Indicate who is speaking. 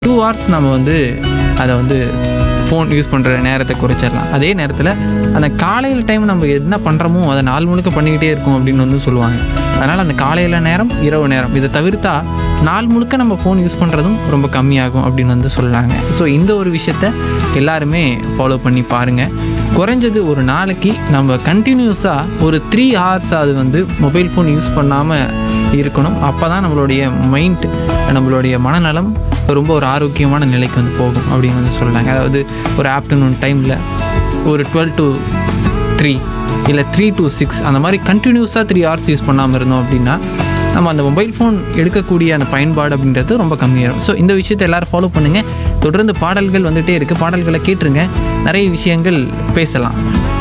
Speaker 1: two hours நம்ம வந்து அதை வந்து ஃபோன் யூஸ் பண்ணுற நேரத்தை குறைச்சிடலாம் அதே நேரத்தில் அந்த காலையில் டைம் நம்ம என்ன பண்ணுறோமோ அதை நாள் முழுக்க பண்ணிக்கிட்டே இருக்கும் அப்படின்னு வந்து சொல்லுவாங்க அதனால் அந்த காலையில் நேரம் இரவு நேரம் இதை தவிர்த்தா நாள் முழுக்க நம்ம ஃபோன் யூஸ் பண்ணுறதும் ரொம்ப கம்மியாகும் அப்படின்னு வந்து சொல்லாங்க ஸோ இந்த ஒரு விஷயத்த எல்லாருமே ஃபாலோ பண்ணி பாருங்கள் குறைஞ்சது ஒரு நாளைக்கு நம்ம கண்டினியூஸாக ஒரு த்ரீ ஹவர்ஸ் அது வந்து மொபைல் ஃபோன் யூஸ் பண்ணாமல் இருக்கணும் அப்போ தான் நம்மளுடைய மைண்ட் நம்மளுடைய மனநலம் ரொம்ப ஒரு ஆரோக்கியமான நிலைக்கு வந்து போகும் அப்படின்னு வந்து சொல்லலாங்க அதாவது ஒரு ஆஃப்டர்நூன் டைமில் ஒரு டுவெல் டு த்ரீ இல்லை த்ரீ டு சிக்ஸ் அந்த மாதிரி கண்டினியூஸாக த்ரீ ஹவர்ஸ் யூஸ் பண்ணாமல் இருந்தோம் அப்படின்னா நம்ம அந்த மொபைல் ஃபோன் எடுக்கக்கூடிய அந்த பயன்பாடு அப்படின்றது ரொம்ப கம்மியாகும் ஸோ இந்த விஷயத்தை எல்லோரும் ஃபாலோ பண்ணுங்கள் தொடர்ந்து பாடல்கள் வந்துகிட்டே இருக்குது பாடல்களை கேட்டுருங்க நிறைய விஷயங்கள் பேசலாம்